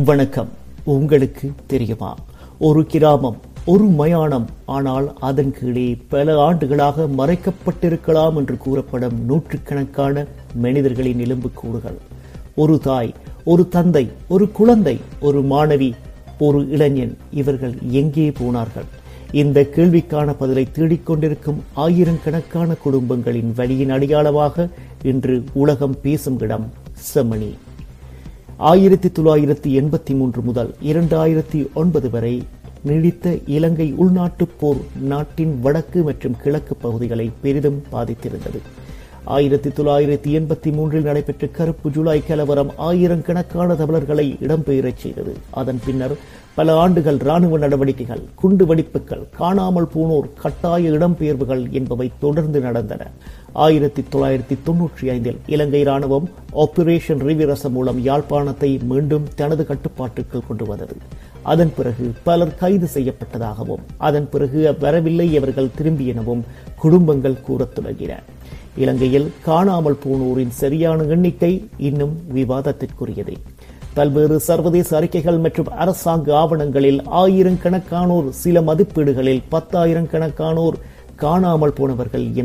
வணக்கம் உங்களுக்கு தெரியுமா ஒரு கிராமம் ஒரு மயானம் ஆனால் அதன் கீழே பல ஆண்டுகளாக மறைக்கப்பட்டிருக்கலாம் என்று கூறப்படும் நூற்றுக்கணக்கான மனிதர்களின் எலும்புக்கூடுகள் ஒரு தாய் ஒரு தந்தை ஒரு குழந்தை ஒரு மாணவி ஒரு இளைஞன் இவர்கள் எங்கே போனார்கள் இந்த கேள்விக்கான பதிலை தேடிக்கொண்டிருக்கும் ஆயிரக்கணக்கான குடும்பங்களின் வழியின் அடையாளமாக இன்று உலகம் பேசும் இடம் செமணி ஆயிரத்தி தொள்ளாயிரத்தி எண்பத்தி மூன்று முதல் இரண்டாயிரத்தி ஒன்பது வரை நீடித்த இலங்கை உள்நாட்டுப் போர் நாட்டின் வடக்கு மற்றும் கிழக்கு பகுதிகளை பெரிதும் பாதித்திருந்தது ஆயிரத்தி தொள்ளாயிரத்தி எண்பத்தி மூன்றில் நடைபெற்ற கருப்பு ஜூலை கலவரம் ஆயிரக்கணக்கான தமிழர்களை இடம்பெயரச் செய்தது அதன் பின்னர் பல ஆண்டுகள் ராணுவ நடவடிக்கைகள் குண்டு வெடிப்புகள் காணாமல் போனோர் கட்டாய இடம்பெயர்வுகள் என்பவை தொடர்ந்து நடந்தன ஆயிரத்தி தொள்ளாயிரத்தி தொன்னூற்றி ஐந்தில் இலங்கை ராணுவம் ஆபரேஷன் ரிவிரசம் மூலம் யாழ்ப்பாணத்தை மீண்டும் தனது கட்டுப்பாட்டுக்குள் கொண்டு வந்தது அதன் பிறகு பலர் கைது செய்யப்பட்டதாகவும் அதன் பிறகு வரவில்லை அவர்கள் திரும்பி எனவும் குடும்பங்கள் கூறத் தொடங்கின இலங்கையில் காணாமல் போனோரின் சரியான எண்ணிக்கை இன்னும் விவாதத்திற்குரியதே பல்வேறு சர்வதேச அறிக்கைகள் மற்றும் அரசாங்க ஆவணங்களில் ஆயிரக்கணக்கானோர் சில மதிப்பீடுகளில் பத்தாயிரம் கணக்கானோர் காணாமல் போனவர்கள்